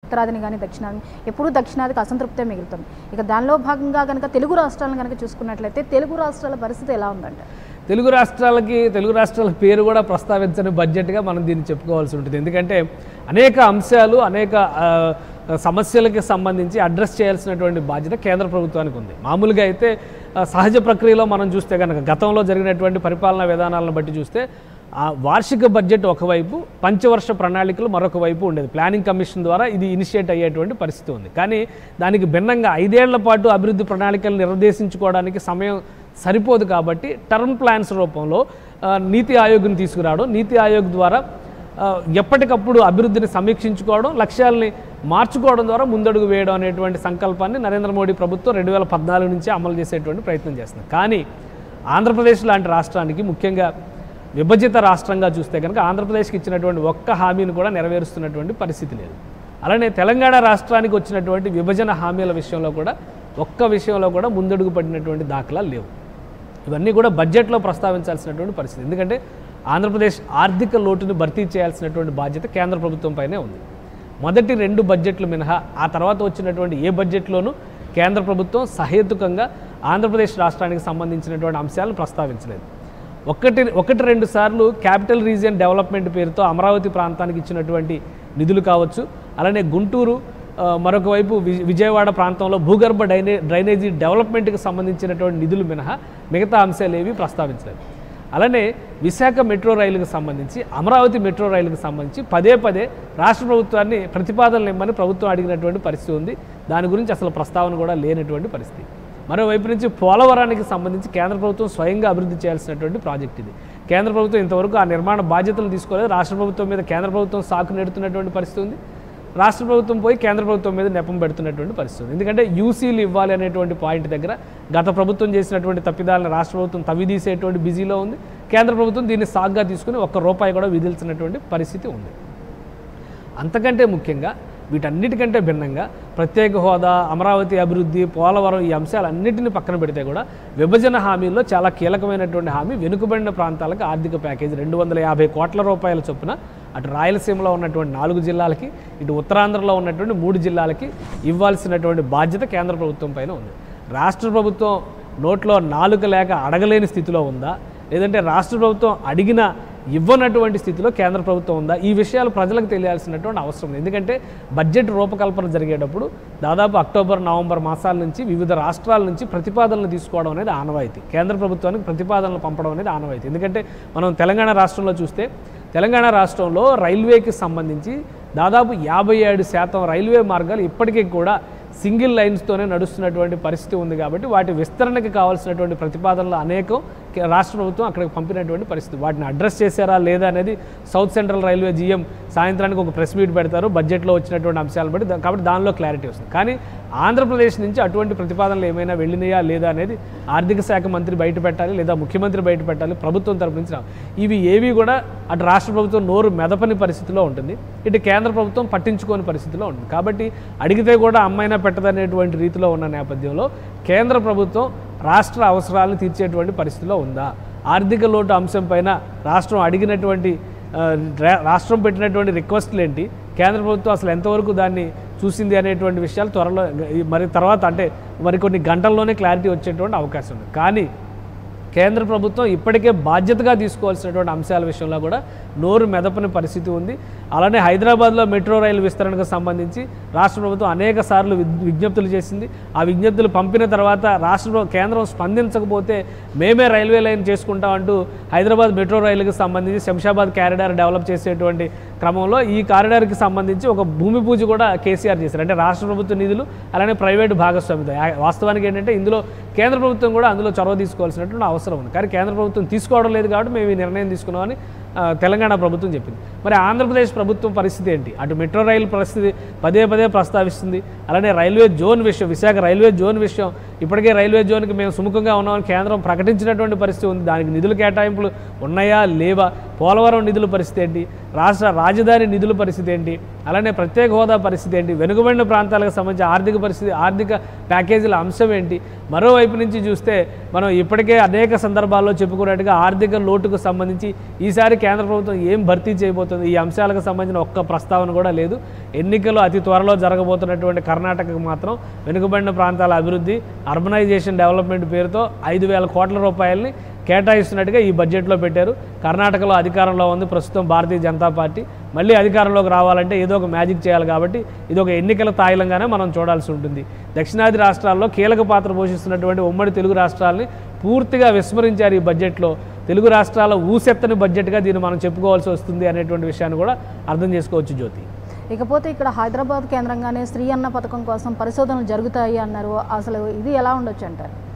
ఉత్తరాదిని కానీ దక్షిణాదిని ఎప్పుడూ దక్షిణాదికి అసంతృప్తే మిగులుతుంది ఇక దానిలో భాగంగా కనుక తెలుగు రాష్ట్రాలను కనుక చూసుకున్నట్లయితే తెలుగు రాష్ట్రాల పరిస్థితి ఎలా ఉందంటే తెలుగు రాష్ట్రాలకి తెలుగు రాష్ట్రాల పేరు కూడా ప్రస్తావించని బడ్జెట్గా మనం దీన్ని చెప్పుకోవాల్సి ఉంటుంది ఎందుకంటే అనేక అంశాలు అనేక ఆ, సమస్యలకి సంబంధించి అడ్రస్ చేయాల్సినటువంటి బాధ్యత కేంద్ర ప్రభుత్వానికి ఉంది మామూలుగా అయితే ఆ, సహజ ప్రక్రియలో మనం చూస్తే కనుక గతంలో జరిగినటువంటి పరిపాలనా విధానాలను బట్టి చూస్తే ఆ వార్షిక బడ్జెట్ ఒకవైపు పంచవర్ష ప్రణాళికలు మరొక వైపు ఉండేది ప్లానింగ్ కమిషన్ ద్వారా ఇది ఇనిషియేట్ అయ్యేటువంటి పరిస్థితి ఉంది కానీ దానికి భిన్నంగా ఐదేళ్ల పాటు అభివృద్ధి ప్రణాళికలు నిర్దేశించుకోవడానికి సమయం సరిపోదు కాబట్టి టర్మ్ ప్లాన్స్ రూపంలో ఆ, నీతి ఆయోగ్ని తీసుకురావడం నీతి ఆయోగ్ ద్వారా ఆ, ఎప్పటికప్పుడు అభివృద్ధిని సమీక్షించుకోవడం లక్ష్యాలని మార్చుకోవడం ద్వారా ముందడుగు వేయడం అనేటువంటి సంకల్పాన్ని నరేంద్ర మోడీ ప్రభుత్వం రెండు వేల పద్నాలుగు నుంచి అమలు చేసేటువంటి ప్రయత్నం చేస్తుంది కానీ ఆంధ్రప్రదేశ్ లాంటి రాష్ట్రానికి ముఖ్యంగా విభజిత రాష్ట్రంగా చూస్తే కనుక ఆంధ్రప్రదేశ్కి ఇచ్చినటువంటి ఒక్క హామీని కూడా నెరవేరుస్తున్నటువంటి పరిస్థితి లేదు అలానే తెలంగాణ రాష్ట్రానికి వచ్చినటువంటి విభజన హామీల విషయంలో కూడా ఒక్క విషయంలో కూడా ముందడుగు పడినటువంటి దాఖలాలు లేవు ఇవన్నీ కూడా బడ్జెట్లో ప్రస్తావించాల్సినటువంటి పరిస్థితి ఎందుకంటే ఆంధ్రప్రదేశ్ ఆర్థిక లోటును భర్తీ చేయాల్సినటువంటి బాధ్యత కేంద్ర ప్రభుత్వం పైనే ఉంది మొదటి రెండు బడ్జెట్లు మినహా ఆ తర్వాత వచ్చినటువంటి ఏ బడ్జెట్లోనూ కేంద్ర ప్రభుత్వం సహేతుకంగా ఆంధ్రప్రదేశ్ రాష్ట్రానికి సంబంధించినటువంటి అంశాలను ప్రస్తావించలేదు ఒకటి ఒకటి రెండు సార్లు క్యాపిటల్ రీజియన్ డెవలప్మెంట్ పేరుతో అమరావతి ప్రాంతానికి ఇచ్చినటువంటి నిధులు కావచ్చు అలానే గుంటూరు ఆ, మరొక వైపు వి- విజయవాడ ప్రాంతంలో భూగర్భ డ్రైనే డ్రైనేజీ డెవలప్మెంట్కి సంబంధించినటువంటి నిధులు మినహా మిగతా అంశాలు ఏవి ప్రస్తావించలేదు అలానే విశాఖ మెట్రో రైలుకు సంబంధించి అమరావతి మెట్రో రైలుకు సంబంధించి పదే పదే రాష్ట్ర ప్రభుత్వాన్ని ప్రతిపాదనలు ఇమ్మని ప్రభుత్వం అడిగినటువంటి పరిస్థితి ఉంది దాని గురించి అసలు ప్రస్తావన కూడా లేనటువంటి పరిస్థితి మరోవైపు నుంచి పోలవరానికి సంబంధించి కేంద్ర ప్రభుత్వం స్వయంగా అభివృద్ధి చేయాల్సినటువంటి ప్రాజెక్ట్ ఇది కేంద్ర ప్రభుత్వం ఇంతవరకు ఆ నిర్మాణ బాధ్యతలు తీసుకోలేదు రాష్ట్ర ప్రభుత్వం మీద కేంద్ర ప్రభుత్వం సాకు నెడుతున్నటువంటి పరిస్థితి ఉంది రాష్ట్ర ప్రభుత్వం పోయి కేంద్ర ప్రభుత్వం మీద నెపం పెడుతున్నటువంటి పరిస్థితి ఉంది. ఎందుకంటే యూసీలు ఇవ్వాలి అనేటువంటి పాయింట్ దగ్గర గత ప్రభుత్వం చేసినటువంటి తప్పిదాలను రాష్ట్ర ప్రభుత్వం తవ్విదీసేటువంటి బిజీలో ఉంది కేంద్ర ప్రభుత్వం దీన్ని సాగ్గా తీసుకుని ఒక్క రూపాయి కూడా విధిల్చినటువంటి పరిస్థితి ఉంది అంతకంటే ముఖ్యంగా వీటన్నిటికంటే భిన్నంగా ప్రత్యేక హోదా అమరావతి అభివృద్ధి పోలవరం ఈ అంశాలన్నింటినీ పక్కన పెడితే కూడా విభజన హామీల్లో చాలా కీలకమైనటువంటి హామీ వెనుకబడిన ప్రాంతాలకు ఆర్థిక ప్యాకేజీ రెండు వందల యాభై కోట్ల రూపాయల చొప్పున అటు రాయలసీమలో ఉన్నటువంటి నాలుగు జిల్లాలకి ఇటు ఉత్తరాంధ్రలో ఉన్నటువంటి మూడు జిల్లాలకి ఇవ్వాల్సినటువంటి బాధ్యత కేంద్ర ప్రభుత్వం పైన ఉంది రాష్ట్ర ప్రభుత్వం నోట్లో నాలుక లేక అడగలేని స్థితిలో ఉందా లేదంటే రాష్ట్ర ప్రభుత్వం అడిగిన ఇవ్వనటువంటి స్థితిలో కేంద్ర ప్రభుత్వం ఉందా ఈ విషయాలు ప్రజలకు తెలియాల్సినటువంటి అవసరం ఉంది ఎందుకంటే బడ్జెట్ రూపకల్పన జరిగేటప్పుడు దాదాపు అక్టోబర్ నవంబర్ మాసాల నుంచి వివిధ రాష్ట్రాల నుంచి ప్రతిపాదనలు తీసుకోవడం అనేది ఆనవాయితీ కేంద్ర ప్రభుత్వానికి ప్రతిపాదనలు పంపడం అనేది ఆనవాయితీ ఎందుకంటే మనం తెలంగాణ రాష్ట్రంలో చూస్తే తెలంగాణ రాష్ట్రంలో రైల్వేకి సంబంధించి దాదాపు యాభై ఏడు శాతం రైల్వే మార్గాలు ఇప్పటికీ కూడా సింగిల్ లైన్స్తోనే నడుస్తున్నటువంటి పరిస్థితి ఉంది కాబట్టి వాటి విస్తరణకి కావాల్సినటువంటి ప్రతిపాదనలు అనేకం కే- రాష్ట్ర ప్రభుత్వం అక్కడికి పంపినటువంటి పరిస్థితి వాటిని అడ్రస్ చేశారా లేదా అనేది సౌత్ సెంట్రల్ రైల్వే జీఎం సాయంత్రానికి ఒక ప్రెస్ మీట్ పెడతారు బడ్జెట్లో వచ్చినటువంటి అంశాలను బట్టి దా- కాబట్టి దానిలో క్లారిటీ వస్తుంది కానీ ఆంధ్రప్రదేశ్ నుంచి అటువంటి ప్రతిపాదనలు ఏమైనా వెళ్ళినాయా లేదా అనేది ఆర్థిక శాఖ మంత్రి బయట పెట్టాలి లేదా ముఖ్యమంత్రి బయట పెట్టాలి ప్రభుత్వం తరపు నుంచి రావాలి. ఇవి ఏవి కూడా అటు రాష్ట్ర ప్రభుత్వం నోరు మెదపని పరిస్థితిలో ఉంటుంది ఇటు కేంద్ర ప్రభుత్వం పట్టించుకోని పరిస్థితిలో ఉంటుంది కాబట్టి అడిగితే కూడా అమ్మైనా పెట్టదనేటువంటి రీతిలో ఉన్న నేపథ్యంలో కేంద్ర ప్రభుత్వం రాష్ట్ర అవసరాలను తీర్చేటువంటి పరిస్థితిలో ఉందా ఆర్థిక లోటు అంశం పైన రాష్ట్రం అడిగినటువంటి ఆ, రా- రాష్ట్రం పెట్టినటువంటి రిక్వెస్ట్లు ఏంటి కేంద్ర ప్రభుత్వం అసలు ఎంతవరకు దాన్ని చూసింది అనేటువంటి విషయాలు త్వరలో ఈ మరి తర్వాత అంటే మరికొన్ని గంటల్లోనే క్లారిటీ వచ్చేటువంటి అవకాశం ఉంది కానీ కేంద్ర ప్రభుత్వం ఇప్పటికే బాధ్యతగా తీసుకోవాల్సినటువంటి అంశాల విషయంలో కూడా నోరు మెదపని పరిస్థితి ఉంది అలానే హైదరాబాద్లో మెట్రో రైలు విస్తరణకు సంబంధించి రాష్ట్ర ప్రభుత్వం అనేక సార్లు విజ్- విజ్ఞప్తులు చేసింది ఆ విజ్ఞప్తులు పంపిన తర్వాత రాష్ట్ర ప్ర- కేంద్రం స్పందించకపోతే మేమే రైల్వే లైన్ చేసుకుంటామంటూ హైదరాబాద్ మెట్రో రైలుకి సంబంధించి శంషాబాద్ క్యారిడార్ డెవలప్ చేసేటువంటి క్రమంలో ఈ కారిడార్కి సంబంధించి ఒక భూమి పూజ కూడా కేసీఆర్ చేశారు అంటే రాష్ట్ర ప్రభుత్వ నిధులు అలానే ప్రైవేటు భాగస్వామితో యా- వాస్తవానికి ఏంటంటే ఇందులో కేంద్ర ప్రభుత్వం కూడా అందులో చొరవ తీసుకోవాల్సినటువంటి అవసరం ఉంది కానీ కేంద్ర ప్రభుత్వం తీసుకోవడం లేదు కాబట్టి మేము ఈ నిర్ణయం తీసుకున్నామని ఆ, తెలంగాణ ప్రభుత్వం చెప్పింది మరి ఆంధ్రప్రదేశ్ ప్రభుత్వం పరిస్థితి ఏంటి అటు మెట్రో రైలు పరిస్థితి పదే పదే ప్రస్తావిస్తుంది అలానే రైల్వే జోన్ విషయం విశాఖ రైల్వే జోన్ విషయం ఇప్పటికే రైల్వే జోన్కి మేము సుముఖంగా ఉన్నామని కేంద్రం ప్రకటించినటువంటి పరిస్థితి ఉంది దానికి నిధుల కేటాయింపులు ఉన్నాయా లేవా పోలవరం నిధుల పరిస్థితి ఏంటి రాష్ట్ర రాజధాని నిధుల పరిస్థితి ఏంటి అలానే ప్రత్యేక హోదా పరిస్థితి ఏంటి వెనుకబడిన ప్రాంతాలకు సంబంధించి ఆర్థిక పరిస్థితి ఆర్థిక ప్యాకేజీల అంశం ఏంటి మరోవైపు నుంచి చూస్తే మనం ఇప్పటికే అనేక సందర్భాల్లో చెప్పుకున్నట్టుగా ఆర్థిక లోటుకు సంబంధించి ఈసారి కేంద్ర ప్రభుత్వం ఏం భర్తీ చేయబోతుంది ఈ అంశాలకు సంబంధించిన ఒక్క ప్రస్తావన కూడా లేదు ఎన్నికలు అతి త్వరలో జరగబోతున్నటువంటి కర్ణాటకకు మాత్రం వెనుకబడిన ప్రాంతాల అభివృద్ధి అర్బనైజేషన్ డెవలప్మెంట్ పేరుతో ఐదు వేల కోట్ల రూపాయలని కేటాయిస్తున్నట్టుగా ఈ బడ్జెట్లో పెట్టారు కర్ణాటకలో అధికారంలో ఉంది ప్రస్తుతం భారతీయ జనతా పార్టీ మళ్ళీ అధికారంలోకి రావాలంటే ఏదో ఒక మ్యాజిక్ చేయాలి కాబట్టి ఇది ఒక ఎన్నికల తాయిలంగానే మనం చూడాల్సి ఉంటుంది దక్షిణాది రాష్ట్రాల్లో కీలక పాత్ర పోషిస్తున్నటువంటి ఉమ్మడి తెలుగు రాష్ట్రాలని పూర్తిగా విస్మరించారు ఈ బడ్జెట్లో తెలుగు రాష్ట్రాల ఊసెత్తని బడ్జెట్గా దీన్ని మనం చెప్పుకోవాల్సి వస్తుంది అనేటువంటి విషయాన్ని కూడా అర్థం చేసుకోవచ్చు జ్యోతి ఇకపోతే ఇక్కడ హైదరాబాద్ కేంద్రంగానే స్త్రీ అన్న పథకం కోసం పరిశోధనలు జరుగుతాయి అన్నారు అసలు ఇది ఎలా ఉండొచ్చు అంటారు